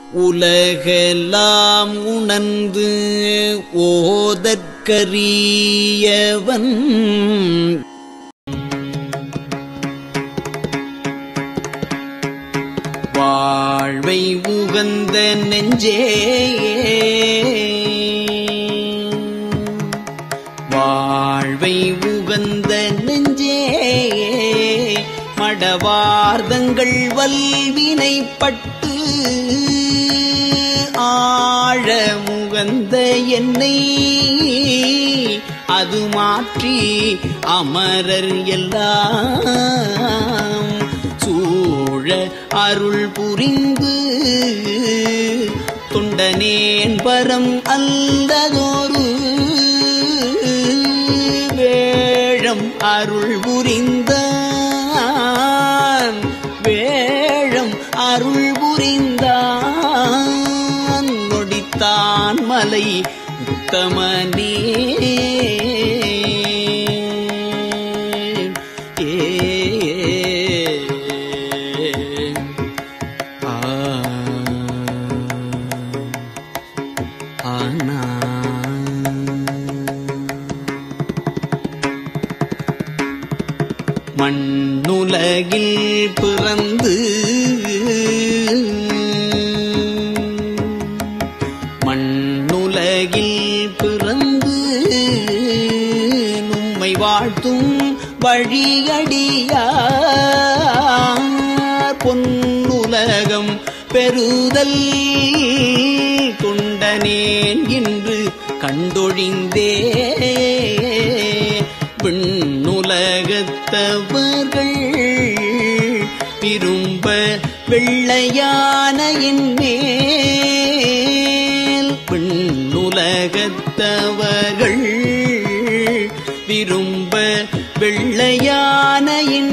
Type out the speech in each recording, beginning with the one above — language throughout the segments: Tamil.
உலகெல்லாம் உணர்ந்து ஓதற்கரியவன் வாழ்வை உகந்த நெஞ்சே வாழ்வை உகந்த நெஞ்சே மடவார்தங்கள் வல்வினைப்பட்டு ஆழ முகந்த என்னை அது மாற்றி அமரர் எல்லாம் சூழ அருள் புரிந்து தொண்டனேன் பரம் அல்லதொரு வேழம் அருள் புரிந்தான் வேழம் அருள் புரிந்தான் நொடித்தான் மலை உத்தமனே ஏ ஆ ஆனா மண்ணுலகில் பிறந்து மண்ணுலகில் பிறந்து நும்மை வாழ்த்தும் வழியடியார் பொன்னுலகம் பெறுதல் கொண்டனேன் என்று கண்டொழிந்தே விண்ணுலகத்தவர்கள் விரும்ப வெள்ளையானையின் மேல் விண்ணுலகத்தவர்கள் விரும்ப வெள்ளையானையின்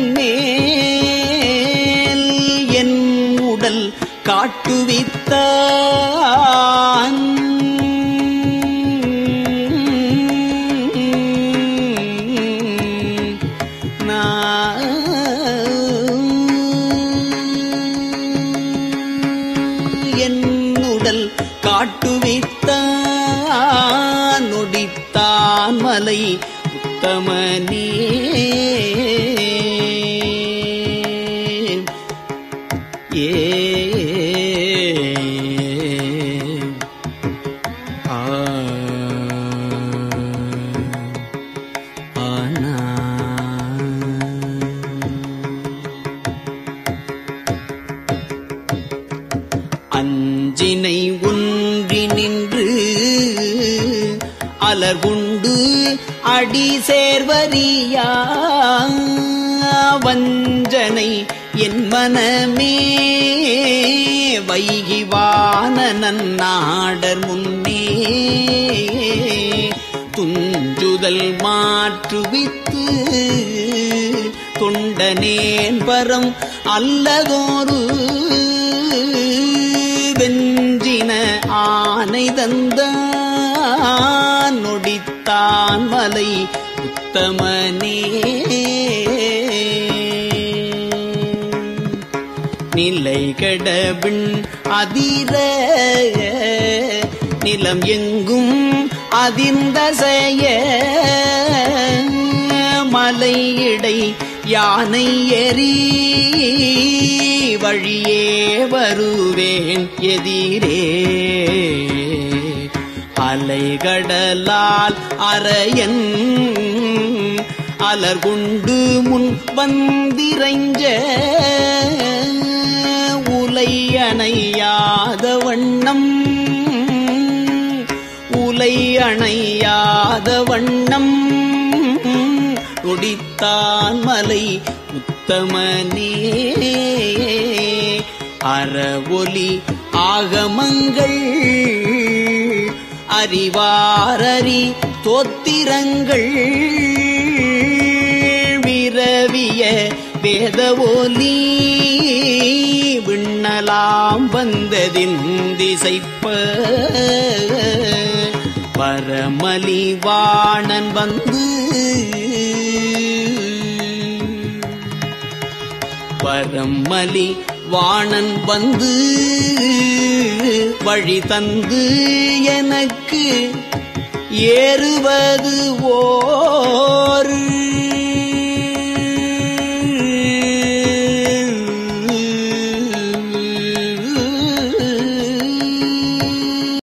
மேல் என் உடல் காட்டுவித்தான் என் உடல் காட்டுவித்தான் நொடித்தான் மலை உத்தமனே ஏ ஆ ஆனா அஞ்சினை ஒன்றி நின்று அலர்குண்டு அடி சேர்வரியா வஞ்சனை என் மனமே வைகிவான நன்னாடர் முன்னே துஞ்சுதல் மாற்றுவித்து தொண்டனேன் பரம் அல்லதோரு வெஞ்சின ஆனை தந்தான் நொடித்தான் மலை உத்தமனே நிலை கடபின் அதிர நிலம் எங்கும் அதிர்ந்த செய்ய மலையிடை யானை எரி வழியே வருவேன் எதிரே அலைகடலால் அரையன் அலர்கொண்டு முன் வந்திரைஞ்ச உலை அணையாத வண்ணம் உலை அணையாத வண்ணம் நொடித்தான் மலை உத்தமனே அறவொலி ஆகமங்கள் அறிவாரறி தோத்திரங்கள் விரவிய வேத ஒலி விண்ணலாம் வந்ததின் திசைப்ப பரமலி வாணன் வந்து பரமலி வாணன் வந்து வழி தந்து எனக்கு ஏறுவது ஓர்